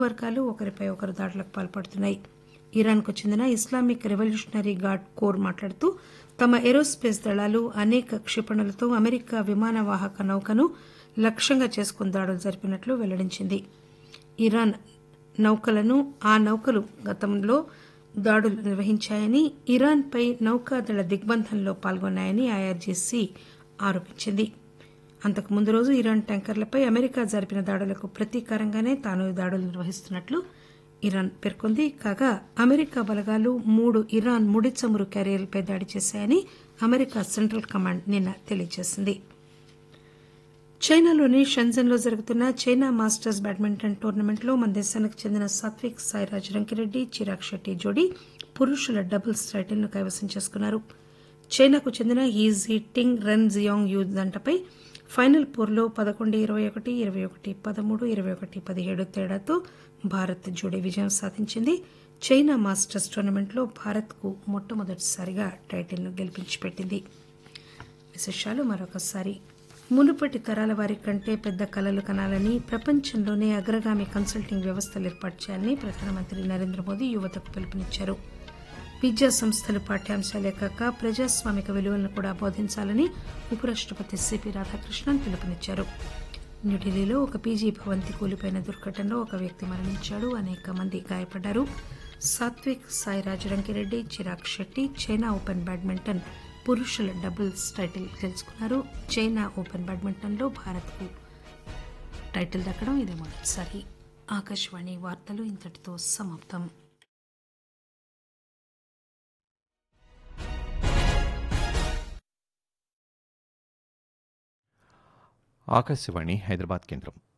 వర్గాలు ఒకరిపై ఒకరు దాడులకు పాల్పడుతున్నాయి ఇరాన్కు చెందిన ఇస్లామిక్ రెవల్యూషనరీ గార్డ్ కోర్ మాట్లాడుతూ తమ ఏరోస్పేస్ దళాలు అనేక క్షిపణులతో అమెరికా విమాన వాహక నౌకను లక్ష్యంగా చేసుకుని దాడులు జరిపినట్లు వెల్లడించింది ఇరాన్ నౌకలను ఆ నౌకలు గతంలో దాడులు నిర్వహించాయని ఇరాన్పై నౌకాదళ దిగ్బంధంలో పాల్గొన్నాయని ఐఆర్జీసీ ఆరోపించింది అంతకు ముందు రోజు ఇరాన్ ట్యాంకర్లపై అమెరికా జరిపిన దాడులకు ప్రతీకారంగానే తాను ఈ దాడులు నిర్వహిస్తున్నట్లు ఇరాన్ పేర్కొంది కాగా అమెరికా బలగాలు మూడు ఇరాన్ ముడి చమురు క్యారియర్లపై దాడి చేశాయని అమెరికా సెంట్రల్ కమాండ్ నిన్న తెలియజేసింది చైనాలోని షెంజన్లో జరుగుతున్న చైనా మాస్టర్స్ బ్యాడ్మింటన్ టోర్నమెంట్లో మన దేశానికి చెందిన సాత్విక్ సాయిరాజ్ రంకిరెడ్డి చిరాగ్ షెట్టి జోడీ పురుషుల డబుల్స్ టైటిల్ను కైవసం చేసుకున్నారు చైనాకు చెందిన He Jiting Ren Xiangyu జంటపై ఫైనల్ పోర్లో పదకొండు ఇరవై ఒకటి ఇరవై ఒకటి పదమూడు ఇరవై ఒకటి పదిహేడు తేడాతో భారత్ జోడీ విజయం సాధించింది చైనా మాస్టర్స్ టోర్నమెంట్లో భారత్కు మొట్టమొదటిసారిగా టైటిల్ను గెలిపించి పెట్టింది విశేషాలు మరొకసారి మునుపటి తరాల వారి కంటే పెద్ద కలలు కనాలని ప్రపంచంలోనే అగ్రగామి కన్సల్టింగ్ వ్యవస్థలు ఏర్పాటు చేయాలని ప్రధానమంత్రి నరేంద్ర మోదీ యువతకు పిలుపునిచ్చారు విద్యా సంస్థలు పాఠ్యాంశాలే కాక ప్రజాస్వామిక విలువలను కూడా బోధించాలని ఉపరాష్టపతి సిపి రాధాకృష్ణన్ పిలుపునిచ్చారు న్యూఢిల్లీలో ఒక పీజీ భవంతి కూలిపోయిన దుర్ఘటనలో ఒక వ్యక్తి మరణించాడు అనేక మంది గాయపడ్డారు Satwik Sairaj Rankireddy Chirag Shetty China open badminton పురుషుల డబుల్స్ టైటిల్ గెలుచుకున్నారు చైనా ఓపెన్ బ్యాడ్మింటన్లో భారత్కు టైటిల్ దక్కడం ఇదే మొదటిసారి ఆకాశవాణి వార్తలు ఇంతటితో సమాప్తం ఆకాశవాణి హైదరాబాద్ కేంద్రం